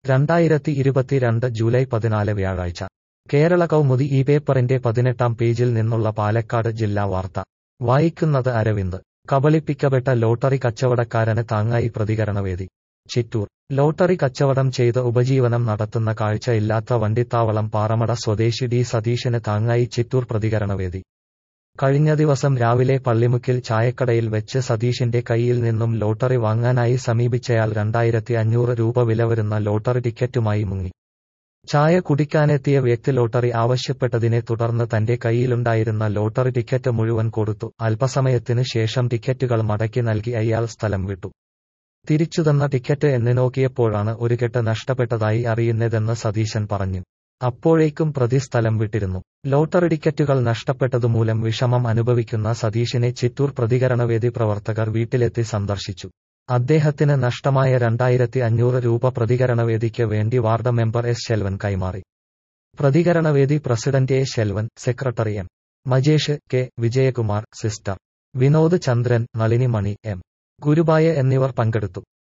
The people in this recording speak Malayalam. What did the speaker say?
രണ്ടായിരത്തി ഇരുപത്തിരണ്ട് ജൂലൈ പതിനാല് വ്യാഴാഴ്ച കേരള കൗമുദി ഈ പേപ്പറിന്റെ പതിനെട്ടാം പേജിൽ നിന്നുള്ള പാലക്കാട് ജില്ലാ വാർത്ത വായിക്കുന്നത് അരവിന്ദ് കബളിപ്പിക്കപ്പെട്ട ലോട്ടറി കച്ചവടക്കാരന് താങ്ങായി പ്രതികരണവേദി ചിറ്റൂർ ലോട്ടറി കച്ചവടം ചെയ്ത് ഉപജീവനം നടത്തുന്ന കാഴ്ചയില്ലാത്ത വണ്ടിത്താവളം പാറമട സ്വദേശി ഡി സതീഷിന് താങ്ങായി ചിറ്റൂർ പ്രതികരണവേദി കഴിഞ്ഞ ദിവസം രാവിലെ പള്ളിമുക്കിൽ ചായക്കടയിൽ വെച്ച് സതീഷിന്റെ കൈയിൽ നിന്നും ലോട്ടറി വാങ്ങാനായി സമീപിച്ചയാൾ രണ്ടായിരത്തി അഞ്ഞൂറ് രൂപ വില വരുന്ന ലോട്ടറി ടിക്കറ്റുമായി മുങ്ങി ചായ കുടിക്കാനെത്തിയ വ്യക്തി ലോട്ടറി ആവശ്യപ്പെട്ടതിനെ തുടർന്ന് തന്റെ കൈയിലുണ്ടായിരുന്ന ലോട്ടറി ടിക്കറ്റ് മുഴുവൻ കൊടുത്തു അല്പസമയത്തിന് ശേഷം ടിക്കറ്റുകൾ മടക്കി നൽകി അയാൾ സ്ഥലം വിട്ടു തിരിച്ചുതന്ന ടിക്കറ്റ് എന്ന് നോക്കിയപ്പോഴാണ് ഒരു കെട്ട് നഷ്ടപ്പെട്ടതായി അറിയുന്നതെന്ന് സതീശൻ പറഞ്ഞു അപ്പോഴേക്കും പ്രതി സ്ഥലം വിട്ടിരുന്നു ലോട്ടറി ടിക്കറ്റുകൾ നഷ്ടപ്പെട്ടതുമൂലം വിഷമം അനുഭവിക്കുന്ന സതീഷിനെ ചിറ്റൂർ പ്രതികരണവേദി പ്രവർത്തകർ വീട്ടിലെത്തി സന്ദർശിച്ചു അദ്ദേഹത്തിന് നഷ്ടമായ രണ്ടായിരത്തി അഞ്ഞൂറ് രൂപ പ്രതികരണവേദിക്ക് വേണ്ടി വാർഡ് മെമ്പർ എസ് ശെൽവൻ കൈമാറി പ്രതികരണവേദി president A Selvan secretary M Majesh K Vijayakumar sister Vinod Chandran Nalini Mani M Gurubaya എന്നിവർ പങ്കെടുത്തു